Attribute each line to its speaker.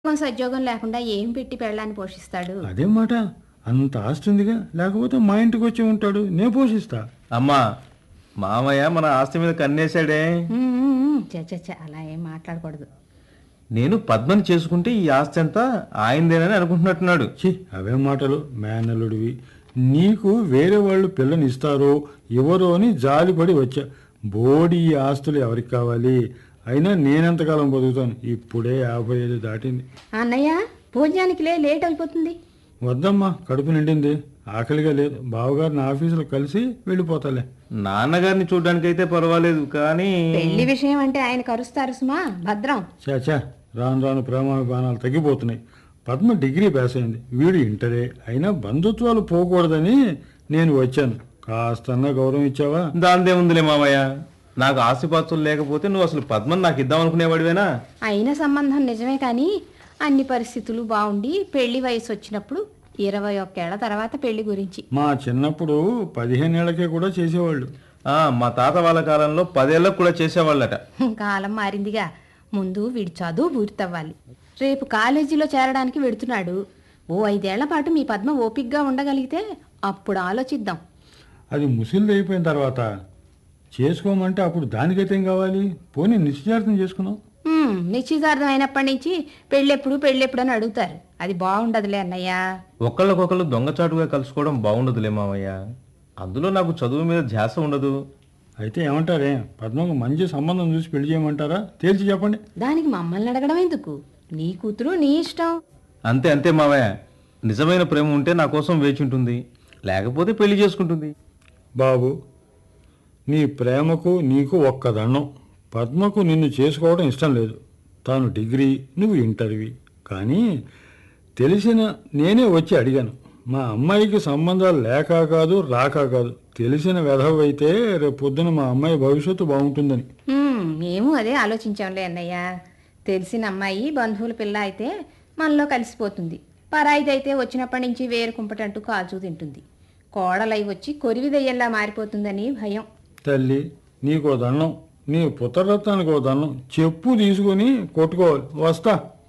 Speaker 1: ఉద్యోగం సద్యోగం లేకుండా ఏం పెట్టి పెళ్ళాన్ని పోషిస్తాడు
Speaker 2: అదేం మాట అంత ఆస్తి ఉందిగా లేకపోతే మా ఇంటికి వచ్చి ఉంటాడు నేను పోషిస్తా
Speaker 3: అమ్మా మామయ్య మన ఆస్తి మీద కన్నేశాడే
Speaker 1: ఉమ్, ఉమ్, ఉమ్. చ చ, చ, అలా ఏం మాట్లాడకూడదు
Speaker 3: నేను పద్మని చేసుకుంటే ఈ ఆస్తి అంతా ఆయనదేనని అనుకుంటున్నట్టున్నాడు
Speaker 2: ఛీ అవే మాటలు మేనల్లుడివి నీకు వేరే వాళ్ళు పిల్లని ఇస్తారో ఇవ్వరో అని జాలిపడి వచ్చా బోడి ఈ ఆస్తులు ఎవరికి కావాలి అయినా నేనెంతకాలం బతుకుతాను ఇప్పుడే యాభై ఐదు దాటింది
Speaker 1: అన్నయ్య భోజనానికి లే లేట్ అయిపోతుంది
Speaker 2: వద్దమ్మా కడుపు నిండింది ఆకలిగా లేదు బావగారిని ఆఫీసులో కలిసి వెళ్ళిపోతాలే
Speaker 3: నాన్నగారిని చూడడానికైతే పర్వాలేదు కానీ
Speaker 1: పెళ్లి విషయం అంటే ఆయన కరుస్తారు సుమా భద్రం
Speaker 2: చాచా రాను రాను ప్రేమాభిమానాలు తగ్గిపోతున్నాయి పద్మ డిగ్రీ పాస్ అయింది వీడు ఇంటరే అయినా బంధుత్వాలు పోకూడదని నేను వచ్చాను కాస్తన్నా గౌరవం ఇచ్చావా
Speaker 3: దాందే ఉందిలే మామయ్య నాకు ఆస్తిపాస్తులు లేకపోతే నువ్వు అసలు పద్మని నాకు ఇద్దాం అనుకునేవాడివేనా
Speaker 1: అయిన సంబంధం నిజమే కానీ అన్ని పరిస్థితులు బాగుండి పెళ్లి వయసు వచ్చినప్పుడు ఇరవై ఒక్కేళ్ల తర్వాత పెళ్లి గురించి
Speaker 2: మా చిన్నప్పుడు పదిహేనేళ్లకే కూడా చేసేవాళ్ళు
Speaker 3: ఆ, మా తాత వాళ్ళ కాలంలో పదేళ్ళకు కూడా చేసేవాళ్ళట
Speaker 1: కాలం మారిందిగా ముందు వీడి చదువు పూర్తవ్వాలి రేపు కాలేజీలో చేరడానికి వెడుతున్నాడు ఓ ఐదేళ్ల పాటు మీ పద్మ ఓపిగ్గా ఉండగలిగితే అప్పుడు ఆలోచిద్దాం
Speaker 2: అది ముసిల్ది అయిపోయిన తర్వాత చేసుకోమంటే అప్పుడు దానికైతే ఏం కావాలి పోనీ నిశ్చయార్థం చేసుకున్నాం
Speaker 1: హ్మ్, నిశ్చితార్థం అయినప్పటి నుంచి పెళ్ళెప్పుడు పెళ్ళెప్పుడు అని అడుగుతారు అది బాగుండదులే అన్నయ్య
Speaker 3: ఒకళ్ళకొకళ్ళు దొంగచాటుగా కలుసుకోవడం బాగుండదులే మామయ్య అందులో నాకు చదువు మీద ధ్యాస ఉండదు
Speaker 2: అయితే ఏమంటారే పద్మకు మంచి సంబంధం చూసి పెళ్లి చేయమంటారా తేల్చి చెప్పండి
Speaker 1: దానికి మమ్మల్ని అడగడం ఎందుకు నీ కూతురు నీ ఇష్టం
Speaker 3: అంతే అంతే మావయ్య నిజమైన ప్రేమ ఉంటే నా కోసం వేచి ఉంటుంది లేకపోతే పెళ్లి చేసుకుంటుంది
Speaker 2: బాబు నీ ప్రేమకు నీకు ఒక్క దండం పద్మకు నిన్ను చేసుకోవడం ఇష్టం లేదు తాను డిగ్రీ నువ్వు ఇంటర్వి కానీ తెలిసిన నేనే వచ్చి అడిగాను మా అమ్మాయికి సంబంధాలు లేక కాదు రాక కాదు తెలిసిన వెధవైతే రేపు పొద్దున మా అమ్మాయి భవిష్యత్తు బాగుంటుందని
Speaker 1: హ్మ్, మేము అదే ఆలోచించాంలే అన్నయ్య తెలిసిన అమ్మాయి బంధువుల పిల్ల అయితే మనలో కలిసిపోతుంది పరాయిదైతే వచ్చినప్పటి నుంచి వేరు కుంపటంటూ కాల్చూ తింటుంది కోడలై వచ్చి కొరివిదయ్యేలా మారిపోతుందని భయం
Speaker 2: తల్లి నీకో దండం నీ పుత్రరత్నానికి ఓ దండం చెప్పు తీసుకొని కొట్టుకోవాలి వస్తా